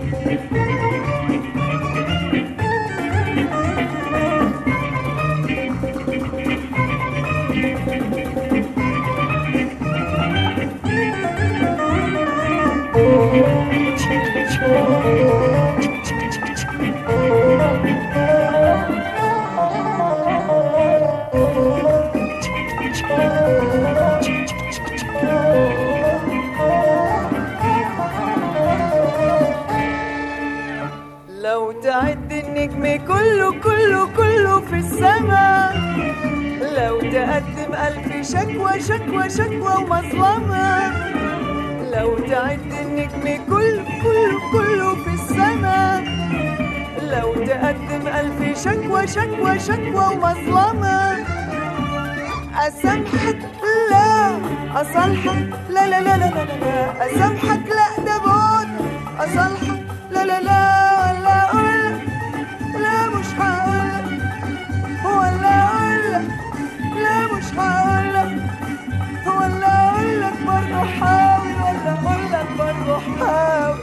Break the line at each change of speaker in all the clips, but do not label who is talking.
لو تعد النجم كله كله كله في السماء لو تقدم ألف شكوى شكوى شكوى ومظلمة لو تعد النجم كله كله كله في السماء لو تقدم ألف شكوى شكوى شكوى ومظلمة أسامحك لا أصالحك لا لا لا لا لا لا أسامحك لا ده بعد أصالحك لا لا لا ولا أقولك لا مش هقولك ولا أقولك لا مش هقولك ولا أقولك برضه حاول ولا أقولك برضه حاول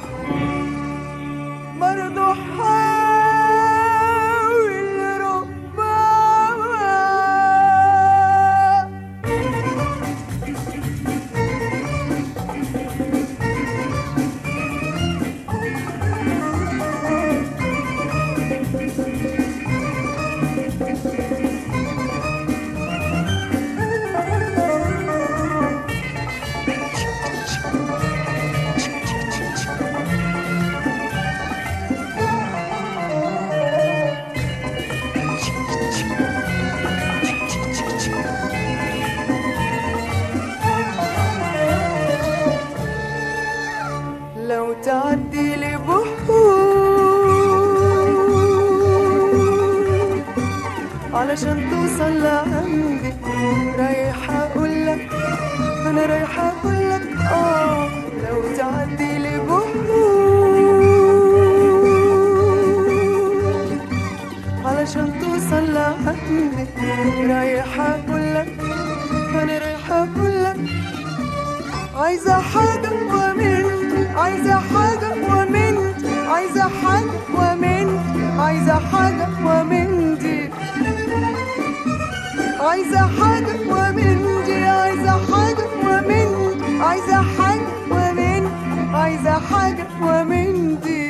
برضه حاول ربما لو تعدي لبحور علشان توصل لعندي رايحة أقولك أنا رايحة أقولك آه لو تعدي لبحور علشان توصل لعندي رايحة أقولك أنا رايحة أقولك عايزة حاجة ومنت عايزة حاجة ومنت عايزة حاجة ومنت عايزة حاجة ومنتي عايزة حاجة ومنتي عايزة حاجة ومنت عايزة حاجة ومنت عايزة حاجة ومنتي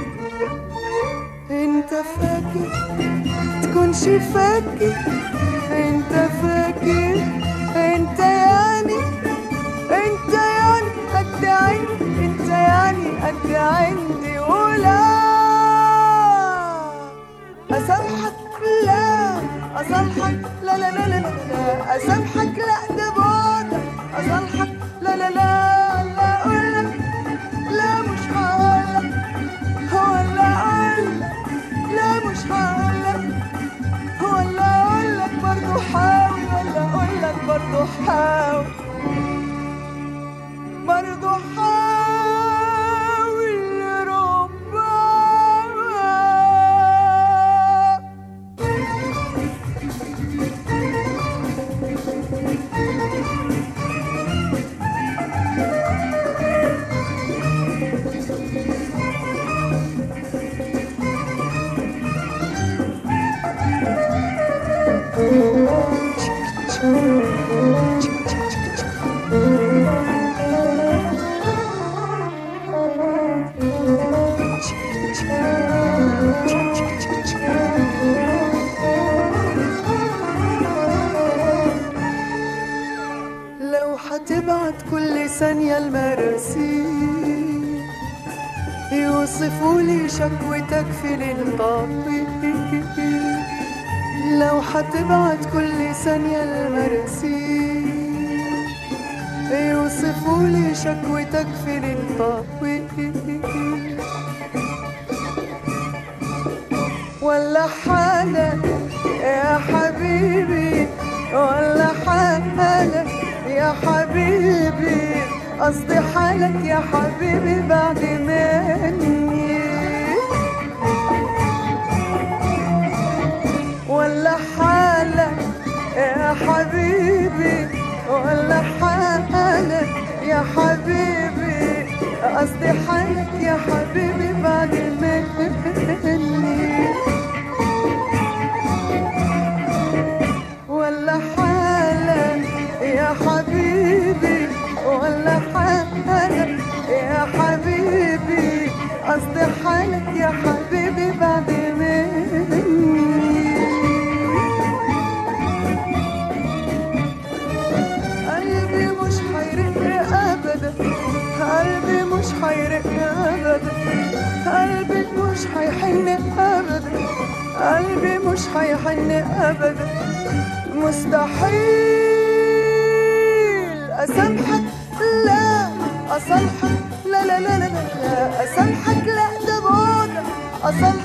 انت فاكر تكونش فاكر انت فاكر انت يعني انت يعني قد عندي انت يعني قد عندي ولا اسامحك لا اصالحك لا لا لا لا لا لا اسامحك لا ده بعدك اصالحك لا لا لا لا اقولك لا مش هقولك ولا اقولك لا مش هقولك ولا اقولك برضه حاول ولا اقولك برضه حاول برضه حاول ربما لو هتبعت كل ثانية المراسيل يوصفوا لي شكوتك في للطبيب لو هتبعت كل ثانية المراسيل يوصفوا لي شكوتك في للطبيب ولا حالة يا حبيبي ولا حالة يا حبيبي قصدي حالك يا حبيبي بعد مني ولا حالة يا حبيبي ولا حالة يا حبيبي قصدي حالك يا حبيبي بعد ولا حاجة يا حبيبي قصدي حالك يا حبيبي بعد مني قلبي مش هيرق ابدا قلبي مش هيرق ابدا قلبي مش هيحن ابدا قلبي مش هيحن ابدا مستحيل اسامحك لا اصالحك لا لا لا لا لا اسامحك لا ده بعد اصالحك